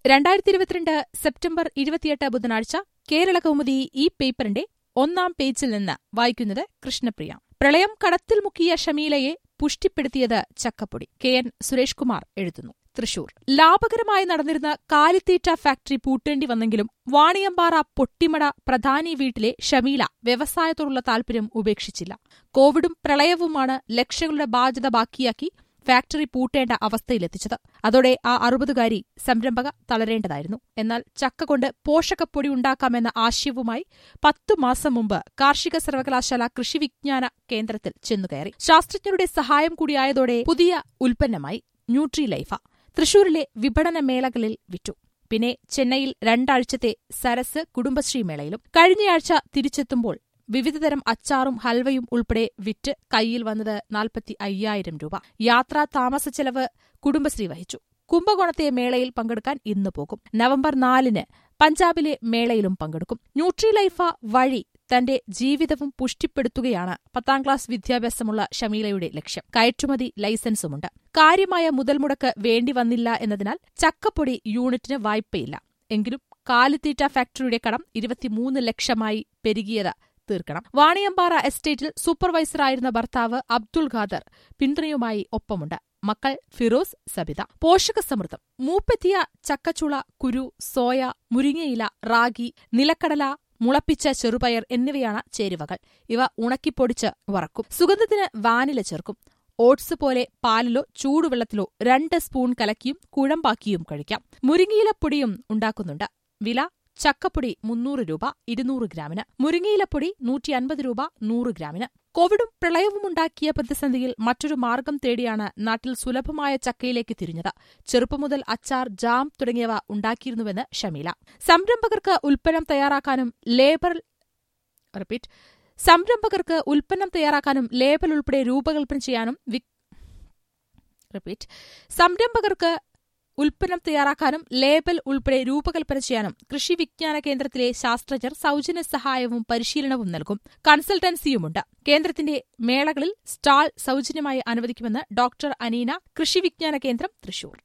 രണ്ടായിരത്തി ഇരുപത്തിരണ്ട് സെപ്റ്റംബർ ഇരുപത്തിയെട്ട് ബുധനാഴ്ച കേരള കൗമുദി ഈ പേപ്പറിന്റെ ഒന്നാം പേജിൽ നിന്ന് വായിക്കുന്നത് കൃഷ്ണപ്രിയ പ്രളയം കടത്തിൽ മുക്കിയ ഷമീലയെ പുഷ്ടിപ്പെടുത്തിയത് ചക്കപ്പൊടി കെ എൻ സുരേഷ് കുമാർ എഴുതുന്നു തൃശൂർ ലാഭകരമായി നടന്നിരുന്ന കാലിത്തീറ്റ ഫാക്ടറി പൂട്ടേണ്ടി വന്നെങ്കിലും വാണിയമ്പാറ പൊട്ടിമട പ്രധാനി വീട്ടിലെ ഷമീല വ്യവസായത്തോടുള്ള താൽപര്യം ഉപേക്ഷിച്ചില്ല കോവിഡും പ്രളയവുമാണ് ലക്ഷങ്ങളുടെ ബാധ്യത ബാക്കിയാക്കി ഫാക്ടറി പൂട്ടേണ്ട അവസ്ഥയിലെത്തിച്ചത് അതോടെ ആ അറുപതുകാരി സംരംഭക തളരേണ്ടതായിരുന്നു എന്നാൽ ചക്ക കൊണ്ട് പോഷകപ്പൊടി ഉണ്ടാക്കാമെന്ന ആശയവുമായി പത്തു മാസം മുമ്പ് കാർഷിക സർവകലാശാല കൃഷി വിജ്ഞാന കേന്ദ്രത്തിൽ ചെന്നുകയറി ശാസ്ത്രജ്ഞരുടെ സഹായം കൂടിയായതോടെ പുതിയ ഉൽപ്പന്നമായി ന്യൂട്രി ലൈഫ തൃശൂരിലെ വിപണന മേളകളിൽ വിറ്റു പിന്നെ ചെന്നൈയിൽ രണ്ടാഴ്ചത്തെ സരസ് കുടുംബശ്രീ മേളയിലും കഴിഞ്ഞയാഴ്ച തിരിച്ചെത്തുമ്പോൾ വിവിധതരം അച്ചാറും ഹൽവയും ഉൾപ്പെടെ വിറ്റ് കയ്യിൽ വന്നത് നാൽപ്പത്തി അയ്യായിരം രൂപ യാത്രാ താമസ ചെലവ് കുടുംബശ്രീ വഹിച്ചു കുംഭകോണത്തെ മേളയിൽ പങ്കെടുക്കാൻ ഇന്ന് പോകും നവംബർ നാലിന് പഞ്ചാബിലെ മേളയിലും പങ്കെടുക്കും ന്യൂട്രി ലൈഫ വഴി തന്റെ ജീവിതവും പുഷ്ടിപ്പെടുത്തുകയാണ് പത്താം ക്ലാസ് വിദ്യാഭ്യാസമുള്ള ഷമീലയുടെ ലക്ഷ്യം കയറ്റുമതി ലൈസൻസുമുണ്ട് കാര്യമായ മുതൽമുടക്ക് വേണ്ടി വന്നില്ല എന്നതിനാൽ ചക്കപ്പൊടി യൂണിറ്റിന് വായ്പയില്ല എങ്കിലും കാലിത്തീറ്റ ഫാക്ടറിയുടെ കടം ഇരുപത്തിമൂന്ന് ലക്ഷമായി പെരുകിയത് തീർക്കണം വാണിയമ്പാറ എസ്റ്റേറ്റിൽ സൂപ്പർവൈസറായിരുന്ന ഭർത്താവ് അബ്ദുൾ ഖാദർ പിന്തുണയുമായി ഒപ്പമുണ്ട് മക്കൾ ഫിറോസ് സബിത പോഷകസമൃദ്ധം മൂപ്പെത്തിയ ചക്കച്ചുള കുരു സോയ മുരിങ്ങയില റാഗി നിലക്കടല മുളപ്പിച്ച ചെറുപയർ എന്നിവയാണ് ചേരുവകൾ ഇവ ഉണക്കിപ്പൊടിച്ച് വറക്കും സുഗന്ധത്തിന് വാനില ചേർക്കും ഓട്സ് പോലെ പാലിലോ ചൂടുവെള്ളത്തിലോ രണ്ട് സ്പൂൺ കലക്കിയും കുഴമ്പാക്കിയും കഴിക്കാം മുരിങ്ങയിലപ്പൊടിയും ഉണ്ടാക്കുന്നുണ്ട് വില ചക്കപ്പൊടി മുന്നൂറ് രൂപ ഇരുന്നൂറ് ഗ്രാമിന് മുരിങ്ങയിലപ്പൊടി നൂറ്റി അൻപത് രൂപ നൂറ് ഗ്രാമിന് കോവിഡും പ്രളയവുമുണ്ടാക്കിയ പ്രതിസന്ധിയിൽ മറ്റൊരു മാർഗം തേടിയാണ് നാട്ടിൽ സുലഭമായ ചക്കയിലേക്ക് തിരിഞ്ഞത് ചെറുപ്പം മുതൽ അച്ചാർ ജാം തുടങ്ങിയവ ഉണ്ടാക്കിയിരുന്നുവെന്ന് ഷമീല സംരംഭകർക്ക് ഉൽപ്പന്നം തയ്യാറാക്കാനും ലേബർ റിപ്പീറ്റ് സംരംഭകർക്ക് ഉൽപ്പന്നം തയ്യാറാക്കാനും ലേബൽ ഉൾപ്പെടെ രൂപകൽപ്പന ചെയ്യാനും റിപ്പീറ്റ് സംരംഭകർക്ക് ഉൽപ്പന്നം തയ്യാറാക്കാനും ലേബൽ ഉൾപ്പെടെ രൂപകൽപ്പന ചെയ്യാനും കൃഷി വിജ്ഞാന കേന്ദ്രത്തിലെ ശാസ്ത്രജ്ഞർ സൌജന്യ സഹായവും പരിശീലനവും നൽകും കൺസൾട്ടൻസിയുമുണ്ട് കേന്ദ്രത്തിന്റെ മേളകളിൽ സ്റ്റാൾ സൌജന്യമായി അനുവദിക്കുമെന്ന് ഡോക്ടർ അനീന കൃഷി വിജ്ഞാന കേന്ദ്രം തൃശൂർ